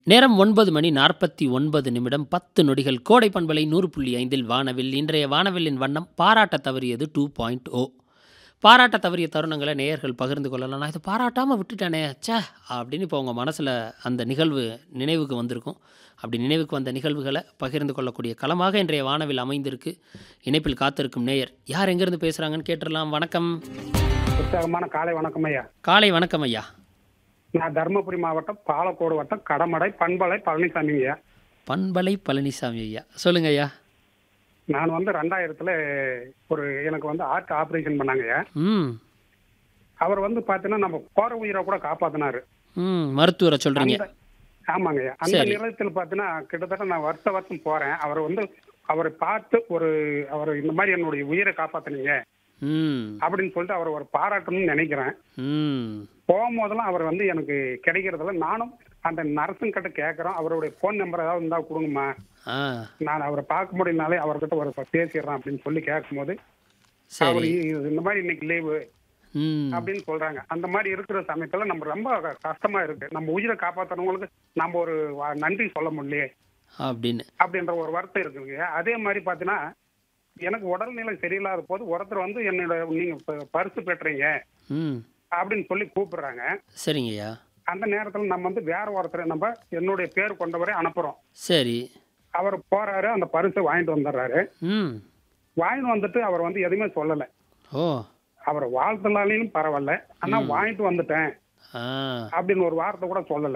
நேரம் ஒன்பது மணி நாற்பத்தி ஒன்பது நிமிடம் பத்து நொடிகள் கோடை பண்பலை நூறு புள்ளி ஐந்தில் வானவில் இன்றைய வானவில்லின் வண்ணம் பாராட்ட தவறியது டூ பாயிண்ட் ஓ பாராட்ட தவறிய தருணங்களை நேயர்கள் பகிர்ந்து கொள்ளலாம் நான் இதை பாராட்டாமல் விட்டுட்டேனே ச்சே அப்படின்னு இப்போ உங்கள் மனசில் அந்த நிகழ்வு நினைவுக்கு வந்திருக்கும் அப்படி நினைவுக்கு வந்த நிகழ்வுகளை பகிர்ந்து கொள்ளக்கூடிய களமாக இன்றைய வானவில் அமைந்திருக்கு இணைப்பில் காத்திருக்கும் நேயர் யார் எங்கேருந்து பேசுகிறாங்கன்னு கேட்டுடலாம் வணக்கம் உற்சாகமான காலை வணக்கம் ஐயா காலை வணக்கம் ஐயா நான் தருமபுரி மாவட்டம் பாலக்கோடு வட்டம் கடமடை பண்பலை பழனிசாமி ஐயா பண்பலை பழனிசாமி ஐயா சொல்லுங்க ஐயா நான் வந்து ரெண்டாயிரத்துல ஒரு எனக்கு வந்து ஹார்ட் ஆபரேஷன் பண்ணாங்க ஐயா ம் அவர் வந்து பாத்தீங்கன்னா நம்ம போற உயிரை கூட காப்பாத்தினாரு ம் மருத்துவரை சொல்கிறீங்க அந்த- ஆமாங்க ஐயா அந்த சரி. நிலையத்தில் பாத்தீங்கன்னா கிட்டத்தட்ட நான் வருஷ வருஷம் போறேன் அவர் வந்து அவரை பார்த்து ஒரு அவர் இந்த மாதிரி என்னுடைய உயிரை காப்பாத்துனீங்க ம் அப்படின்னு சொல்லிட்டு அவர் ஒரு பாராட்டணும்னு நினைக்கிறேன் ம் போகும்போதெல்லாம் அவர் வந்து எனக்கு கிடைக்கிறதுல நானும் அந்த நர்ஸும் கிட்ட கேட்கறோம் அவருடைய ஃபோன் நம்பர் ஏதாவது இருந்தா கொடுங்கம்மா ஆ நான் அவரை பார்க்க முடியலனாலே அவர்கிட்ட ஒரு பேசிடுறேன் அப்படின்னு சொல்லி கேட்கும்போது அவர் சரி இ- இந்த மாதிரி இன்னைக்கு லீவு ம் அப்படின்னு சொல்றாங்க அந்த மாதிரி இருக்கிற சமயத்துல நம்ம ரொம்ப க- கஷ்டமா இருக்கு நம்ம உயிரை காப்பாத்துறவங்களுக்கு நம்ம ஒரு வ- நன்றி சொல்ல முடியலையே அப்படின்னு அப்படின்ற ஒரு வருத்தம் இருக்குங்க அதே மாதிரி பாத்தீங்கன்னா எனக்கு உடல்நிலை சரியில்லாத போது ஒருத்தர் வந்து என்னோட நீங்க ப- பரிசு பெற்றீங்க ம் அப்படின்னு சொல்லி கூப்பிடுறாங்க சரிங்க ஐயா அந்த நேரத்துல நம்ம வந்து வேற ஒருத்தரை நம்ம என்னுடைய பேர் கொண்டவரை அனுப்புறோம் சரி அவர் போறாரு அந்த பரிசை வாங்கிட்டு வந்துடுறாரு ம் வாங்கிட்டு வந்துட்டு அவர் வந்து எதுவுமே சொல்லலை ஓ அவர் வாழ்த்தலாலையும் பரவாயில்ல ஆனா வாங்கிட்டு வந்துட்டேன் ஆ அப்படின்னு ஒரு வார்த்தை கூட சொல்லல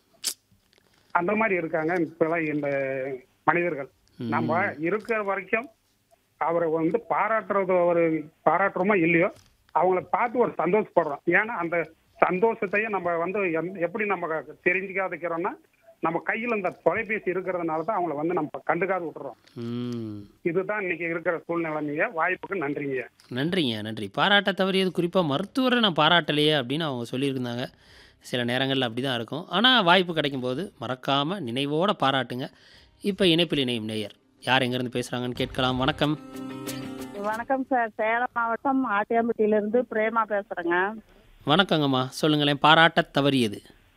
அந்த மாதிரி இருக்காங்க இப்பெல்லாம் இந்த மனிதர்கள் நம்ம இருக்கிற வரைக்கும் அவரை வந்து பாராட்டுறது ஒரு பாராட்டுறோமோ இல்லையோ அவங்கள பார்த்து ஒரு சந்தோஷப்படுறோம் ஏன்னா அந்த சந்தோஷத்தையே நம்ம வந்து எந்த- எப்படி நம்ம தெரிஞ்சுக்காதுக்கிறோம்னா நம்ம கையில் இந்த தொலைபேசி இருக்கிறதுனால தான் அவங்கள வந்து நம்ம கண்டுக்காது விட்டுறோம் ம் இதுதான் இன்னைக்கு இருக்கிற சூழ்நிலைமைய வாய்ப்புக்கு நன்றிங்க நன்றிங்க நன்றி பாராட்ட தவறியது குறிப்பாக மருத்துவரை நான் பாராட்டலையே அப்படின்னு அவங்க சொல்லியிருந்தாங்க சில நேரங்களில் அப்படி தான் இருக்கும் ஆனால் வாய்ப்பு கிடைக்கும்போது மறக்காமல் நினைவோடு பாராட்டுங்க இப்போ இணைப்பில் இணையும் நேயர் யார் எங்கேருந்து பேசுகிறாங்கன்னு கேட்கலாம் வணக்கம் வணக்கம் சார் சேலம் மாவட்டம் ஆட்டியாம்பட்டியிலிருந்து பிரேமா பேசுறேங்க வணக்கங்கம்மா சொல்லுங்களேன் பாராட்ட தவறியது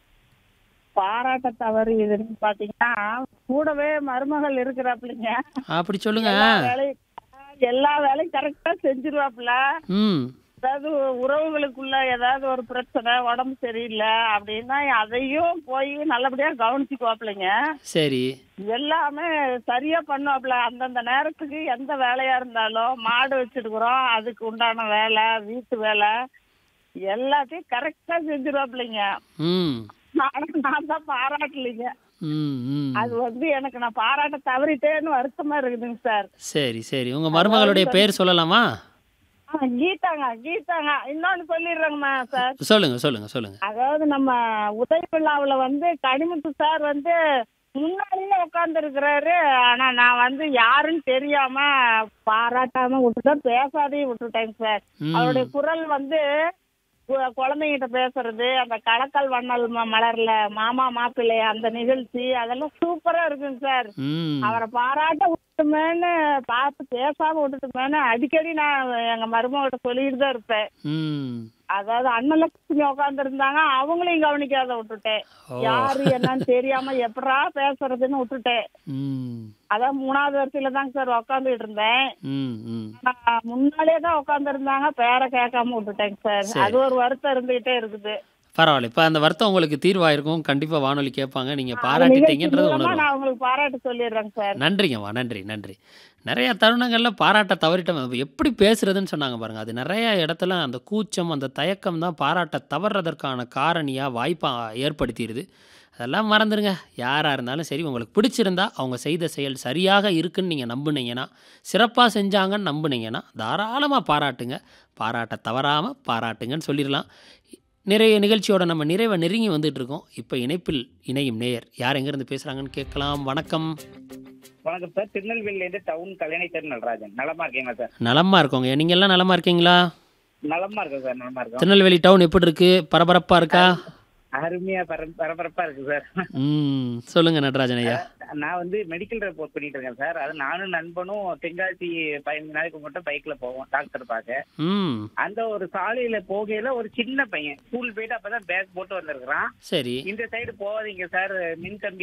பாராட்ட தவறு இதுன்னு பாத்தீங்கன்னா கூடவே மருமகள் இருக்கிறாப்புலங்க அப்படி சொல்லுங்க எல்லா வேலையும் எல்லா வேலையும் கரெக்டா செஞ்சிருவாப்புல ம் அதாவது உறவுகளுக்குள்ள ஏதாவது ஒரு பிரச்சனை உடம்பு சரியில்லை அப்படின்னா அதையும் போய் நல்லபடியா கவனிச்சுக்குவாப்புலங்க சரி எல்லாமே சரியா பண்ணுவாப்புல அந்தந்த நேரத்துக்கு எந்த வேலையா இருந்தாலும் மாடு வச்சிருக்கிறோம் அதுக்கு உண்டான வேலை வீட்டு வேலை எல்லாத்தையும் கரெக்டா செஞ்சிருவாப்புலைங்க ம் ஆனா நான் தான் பாராட்டலைங்க ம் ம் அது வந்து எனக்கு நான் பாராட்ட தவறிட்டேன்னு வருத்தமா இருக்குதுங்க சார் சரி சரி உங்கள் மருமகளுடைய பேர் சொல்லலாமா ஆ, கீதாங்க கீதாங்க இன்னொன்னு சொல்லிடுறேங்கம்மா சார் சொல்லுங்கள் சொல்லுங்கள் சொல்லுங்கள் அதாவது நம்ம உதவி விழாவில் வந்து கனிமுத்து சார் வந்து முன்னாடியே உட்கார்ந்து இருக்கிறாரு ஆனா நான் வந்து யாருன்னு தெரியாம பாராட்டாம விட்டுட்டேன் பேசாதையும் விட்டுட்டேங்க சார் ம் அவருடைய குரல் வந்து கு- குழந்தைகிட்ட பேசுறது அந்த கலக்கல் வண்ணல் ம- மலர்ல மாமா மாப்பிள்ளை அந்த நிகழ்ச்சி அதெல்லாம் சூப்பரா இருக்குங்க சார் ம் அவரை பாராட்ட விட்டுமேன்னு பார்த்து பேசாம விட்டுட்டுமேன்னு அடிக்கடி நான் எங்க மருமகிட்ட சொல்லிட்டு தான் இருப்பேன் ம் அதாவது அண்ணலட்சுமி உட்கார்ந்து இருந்தாங்க அவங்களையும் கவனிக்காத விட்டுட்டேன் ஓ யாரு என்னன்னு தெரியாம எப்படா பேசுறதுன்னு விட்டுட்டேன் ம் அதான் மூணாவது வரிசையில தாங்க சார் உட்காந்துட்டு இருந்தேன் ம் ம் ஆனா, முன்னாலே தான் உட்கார்ந்து இருந்தாங்க பேரை கேட்காம விட்டுட்டேங்க சார் சரி. அது ஒரு வருத்தம் இருந்துகிட்டே இருக்குது பரவாயில்ல இப்போ அந்த வருத்தம் உங்களுக்கு தீர்வாயிருக்கும் கண்டிப்பாக வானொலி கேட்பாங்க நீங்கள் நிகழ்ச்சி பாராட்டிட்டீங்கன்றது மூலமா உணர்வு நான் உங்களுக்கு பாராட்டு சொல்லிடுறேங்க சார் நன்றிங்கம்மா நன்றி நன்றி நிறைய தருணங்களில் பாராட்ட தவறிட்டோம் அப்ப எப்படி பேசுறதுன்னு சொன்னாங்க பாருங்க அது நிறைய இடத்துல அந்த கூச்சம் அந்த தயக்கம் தான் பாராட்ட தவறுறதற்கான காரணியாக வாய்ப்பாக ஏற்படுத்திடுது அதெல்லாம் மறந்துடுங்க யாராக இருந்தாலும் சரி உங்களுக்கு பிடிச்சிருந்தா அவங்க செய்த செயல் சரியாக இருக்குன்னு நீங்கள் நம்புனீங்கன்னா சிறப்பாக செஞ்சாங்கன்னு நம்புனீங்கன்னா தாராளமாக பாராட்டுங்க பாராட்ட தவறாமல் பாராட்டுங்கன்னு சொல்லிடலாம் நிறைய நிகழ்ச்சியோட நம்ம நிறைவை நெருங்கி வந்துட்டு இருக்கோம் இப்போ இணைப்பில் இணையும் நேயர் யார் எங்கேருந்து பேசுகிறாங்கன்னு கேட்கலாம் வணக்கம் வணக்கம் சார் திருநெல்வேலியிலேருந்து டவுன் கல்யாணி தெரு நடராஜன் நலமா இருக்கீங்களா சார் நலமா இருக்கோங்க நீங்க எல்லாம் நலமா இருக்கீங்களா நலமா இருக்கேன் சார் நலமா இருக்கோம் திருநெல்வேலி டவுன் எப்படி இருக்கு பரபரப்பா இருக்கா அருமையா பர பரபரப்பா இருக்கு சார் ம் சொல்லுங்க நடராஜன் ஐயா நான் வந்து மெடிக்கல் ரிப்போர்ட் பண்ணிட்டு இருக்கேன் சார் அது நானும் நண்பனும் தென்காசி பதினஞ்சு நாளைக்கு மட்டும் பைக்ல போவோம் டாக்டர் பார்க்க ம் அந்த ஒரு சாலையில போகையில ஒரு சின்ன பையன் ஸ்கூல் போயிட்டு அப்பதான் பேக் போட்டு வந்திருக்கிறான் சரி இந்த சைடு போகாதீங்க சார் மின் கம்பி